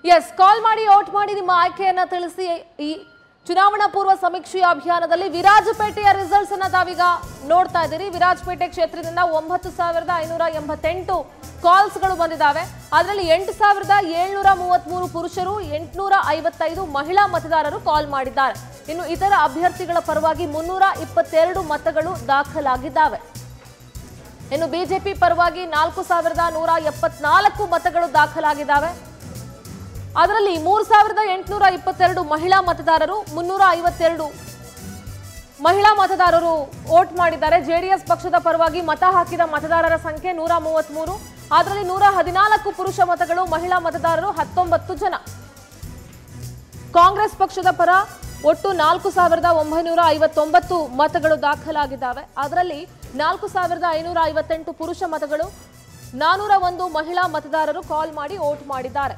S ಕಾಲ್ ಮಾಡಿ out ಮಾಡಿ ನಿಮ್ಮ ಆಯ್ಕೆಯನ್ನ ತಿಳಿಸಿ ಈ ಚುನಾವಣಾ ಪೂರ್ವ ಸಮೀಕ್ಷೆಯ ಅಭಿಯಾನದಲ್ಲಿ ವಿರಾಜಪೇಟೆಯ ರಿಸಲ್ಟ್ಸ್ ಅನ್ನ ತಾವೀಗ ನೋಡ್ತಾ ಇದ್ದೀರಿ ವಿರಾಜಪೇಟೆ ಕ್ಷೇತ್ರದಿಂದ ಒಂಬತ್ತು ಸಾವಿರದ ಐನೂರ ಎಂಬತ್ತೆಂಟು ಕಾಲ್ಸ್ಗಳು ಬಂದಿದ್ದಾವೆ ಅದರಲ್ಲಿ ಎಂಟು ಸಾವಿರದ ಏಳ್ನೂರ ಮೂವತ್ಮೂರು ಪುರುಷರು ಎಂಟುನೂರ ಐವತ್ತೈದು ಮಹಿಳಾ ಮತದಾರರು ಕಾಲ್ ಮಾಡಿದ್ದಾರೆ ಇನ್ನು ಇತರ ಅಭ್ಯರ್ಥಿಗಳ ಪರವಾಗಿ ಮುನ್ನೂರ ಇಪ್ಪತ್ತೆರಡು ಮತಗಳು ದಾಖಲಾಗಿದ್ದಾವೆ ಇನ್ನು ಬಿಜೆಪಿ ಪರವಾಗಿ ನಾಲ್ಕು ಸಾವಿರದ ನೂರ ಎಪ್ಪತ್ನಾಲ್ಕು ಮತಗಳು ದಾಖಲಾಗಿದ್ದಾವೆ ಅದರಲ್ಲಿ ಮೂರು ಸಾವಿರದ ಎಂಟುನೂರ ಇಪ್ಪತ್ತೆರಡು ಮಹಿಳಾ ಮತದಾರರು ಮುನ್ನೂರ ಐವತ್ತೆರಡು ಮಹಿಳಾ ಮತದಾರರು ವೋಟ್ ಮಾಡಿದ್ದಾರೆ ಜೆಡಿಎಸ್ ಪಕ್ಷದ ಪರವಾಗಿ ಮತ ಹಾಕಿದ ಮತದಾರರ ಸಂಖ್ಯೆ ನೂರ ಮೂವತ್ಮೂರು ಅದರಲ್ಲಿ ನೂರ ಹದಿನಾಲ್ಕು ಪುರುಷ ಮತಗಳು ಮಹಿಳಾ ಮತದಾರರು ಹತ್ತೊಂಬತ್ತು ಜನ ಕಾಂಗ್ರೆಸ್ ಪಕ್ಷದ ಪರ ಒಟ್ಟು ನಾಲ್ಕು ಸಾವಿರದ ಒಂಬೈನೂರ ಐವತ್ತೊಂಬತ್ತು ಮತಗಳು ದಾಖಲಾಗಿದ್ದಾವೆ ಅದರಲ್ಲಿ ನಾಲ್ಕು ಸಾವಿರದ ಐನೂರ ಐವತ್ತೆಂಟು ಪುರುಷ ಮತಗಳು ನಾನೂರ ಒಂದು ಮಹಿಳಾ ಮತದಾರರು ಕಾಲ್ ಮಾಡಿ ವೋಟ್ ಮಾಡಿದ್ದಾರೆ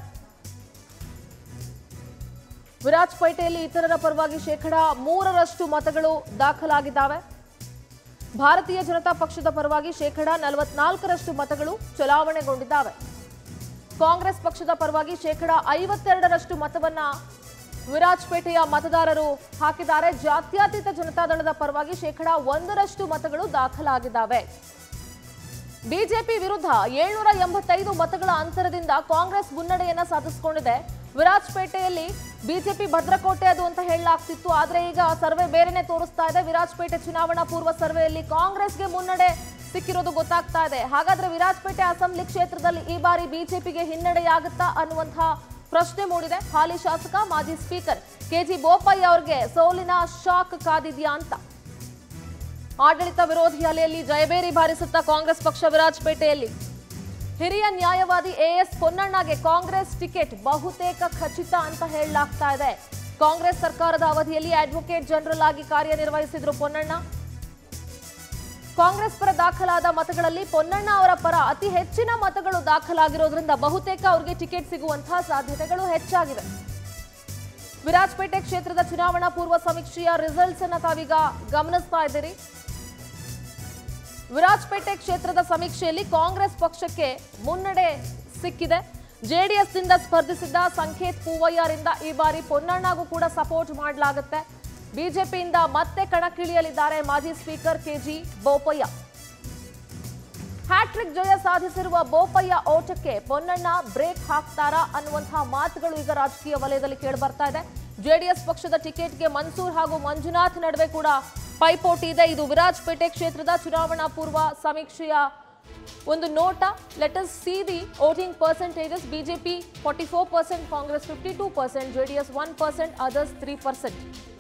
ವಿರಾಜಪೇಟೆಯಲ್ಲಿ ಇತರರ ಪರವಾಗಿ ಶೇಕಡ ಮೂರರಷ್ಟು ಮತಗಳು ದಾಖಲಾಗಿದ್ದಾವೆ ಭಾರತೀಯ ಜನತಾ ಪಕ್ಷದ ಪರವಾಗಿ ಶೇಕಡ ನಲವತ್ನಾಲ್ಕರಷ್ಟು ಮತಗಳು ಚಲಾವಣೆಗೊಂಡಿದ್ದಾವೆ ಕಾಂಗ್ರೆಸ್ ಪಕ್ಷದ ಪರವಾಗಿ ಶೇಕಡ ಐವತ್ತೆರಡರಷ್ಟು ಮತವನ್ನ ವಿರಾಜಪೇಟೆಯ ಮತದಾರರು ಹಾಕಿದ್ದಾರೆ ಜಾತ್ಯತೀತ ಜನತಾದಳದ ಪರವಾಗಿ ಶೇಕಡ ಒಂದರಷ್ಟು ಮತಗಳು ದಾಖಲಾಗಿದ್ದಾವೆ ಬಿಜೆಪಿ ವಿರುದ್ಧ ಏಳ್ನೂರ ಎಂಬತ್ತೈದು ಮತಗಳ ಅಂತರದಿಂದ ಕಾಂಗ್ರೆಸ್ ಮುನ್ನಡೆಯನ್ನ ಸಾಧಿಸಿಕೊಂಡಿದೆ ವಿರಾಜಪೇಟೆಯಲ್ಲಿ ಬಿಜೆಪಿ ಭದ್ರಕೋಟೆ ಅದು ಅಂತ ಹೇಳಲಾಗ್ತಿತ್ತು ಆದ್ರೆ ಈಗ ಸರ್ವೆ ಬೇರೆನೆ ತೋರಿಸ್ತಾ ಇದೆ ವಿರಾಜಪೇಟೆ ಚುನಾವಣಾ ಪೂರ್ವ ಸರ್ವೆಯಲ್ಲಿ ಕಾಂಗ್ರೆಸ್ಗೆ ಮುನ್ನಡೆ ಸಿಕ್ಕಿರೋದು ಗೊತ್ತಾಗ್ತಾ ಇದೆ ಹಾಗಾದ್ರೆ ವಿರಾಜಪೇಟೆ ಅಸೆಂಬ್ಲಿ ಕ್ಷೇತ್ರದಲ್ಲಿ ಈ ಬಾರಿ ಬಿಜೆಪಿಗೆ ಹಿನ್ನಡೆಯಾಗುತ್ತಾ ಅನ್ನುವಂತಹ ಪ್ರಶ್ನೆ ಮೂಡಿದೆ ಹಾಲಿ ಶಾಸಕ ಮಾಜಿ ಸ್ಪೀಕರ್ ಕೆಜಿ ಬೋಪಯ್ಯ ಅವರಿಗೆ ಸೋಲಿನ ಶಾಕ್ ಕಾದಿದ್ಯಾ ಅಂತ ಆಡಳಿತ ವಿರೋಧಿ ಅಲೆಯಲ್ಲಿ ಜಯಬೇರಿ ಬಾರಿಸುತ್ತಾ ಕಾಂಗ್ರೆಸ್ ಪಕ್ಷ ವಿರಾಜಪೇಟೆಯಲ್ಲಿ ಹಿರಿಯ ನ್ಯಾಯವಾದಿ ಎಎಸ್ ಪೊನ್ನಣ್ಣಗೆ ಕಾಂಗ್ರೆಸ್ ಟಿಕೆಟ್ ಬಹುತೇಕ ಖಚಿತ ಅಂತ ಹೇಳಲಾಗ್ತಾ ಇದೆ ಕಾಂಗ್ರೆಸ್ ಸರ್ಕಾರದ ಅವಧಿಯಲ್ಲಿ ಅಡ್ವೊಕೇಟ್ ಜನರಲ್ ಆಗಿ ಕಾರ್ಯನಿರ್ವಹಿಸಿದ್ರು ಪೊನ್ನಣ್ಣ ಕಾಂಗ್ರೆಸ್ ಪರ ದಾಖಲಾದ ಮತಗಳಲ್ಲಿ ಪೊನ್ನಣ್ಣ ಅವರ ಪರ ಅತಿ ಹೆಚ್ಚಿನ ಮತಗಳು ದಾಖಲಾಗಿರೋದ್ರಿಂದ ಬಹುತೇಕ ಅವರಿಗೆ ಟಿಕೆಟ್ ಸಿಗುವಂತಹ ಸಾಧ್ಯತೆಗಳು ಹೆಚ್ಚಾಗಿವೆ ವಿರಾಜಪೇಟೆ ಕ್ಷೇತ್ರದ ಚುನಾವಣಾ ಪೂರ್ವ ಸಮೀಕ್ಷೆಯ ರಿಸಲ್ಟ್ಸ್ ಅನ್ನ ತಾವೀಗ ಗಮನಿಸ್ತಾ ಇದ್ದೀರಿ ವಿರಾಜಪೇಟೆ ಕ್ಷೇತ್ರದ ಸಮೀಕ್ಷೆಯಲ್ಲಿ ಕಾಂಗ್ರೆಸ್ ಪಕ್ಷಕ್ಕೆ ಮುನ್ನಡೆ ಸಿಕ್ಕಿದೆ ಜೆಡಿಎಸ್ನಿಂದ ಸ್ಪರ್ಧಿಸಿದ್ದ ಸಂಕೇತ್ ಪೂವಯ್ಯರಿಂದ ಈ ಬಾರಿ ಪೊನ್ನಣ್ಣಗೂ ಕೂಡ ಸಪೋರ್ಟ್ ಮಾಡಲಾಗುತ್ತೆ ಬಿಜೆಪಿಯಿಂದ ಮತ್ತೆ ಕಣಕ್ಕಿಳಿಯಲಿದ್ದಾರೆ ಮಾಜಿ ಸ್ಪೀಕರ್ ಕೆಜಿ ಬೋಪಯ್ಯ ಹ್ಯಾಟ್ರಿಕ್ ಜಯ ಸಾಧಿಸಿರುವ ಬೋಪಯ್ಯ ಓಟಕ್ಕೆ ಪೊನ್ನಣ್ಣ ಬ್ರೇಕ್ ಹಾಕ್ತಾರಾ ಅನ್ನುವಂತಹ ಮಾತುಗಳು ಈಗ ರಾಜಕೀಯ ವಲಯದಲ್ಲಿ ಕೇಳಿಬರ್ತಾ ಇದೆ ಜೆಡಿಎಸ್ ಪಕ್ಷದ ಟಿಕೆಟ್ಗೆ ಮನ್ಸೂರ್ ಹಾಗೂ ಮಂಜುನಾಥ್ ನಡುವೆ ಕೂಡ ಪೈಪೋಟಿ ಇದೆ ಇದು ವಿರಾಜಪೇಟೆ ಕ್ಷೇತ್ರದ ಚುನಾವಣಾ ಪೂರ್ವ ಸಮೀಕ್ಷೆಯ ಒಂದು ನೋಟ let's see the voting percentages BJP forty four percent Congress fifty two percent JDS one percent others three percent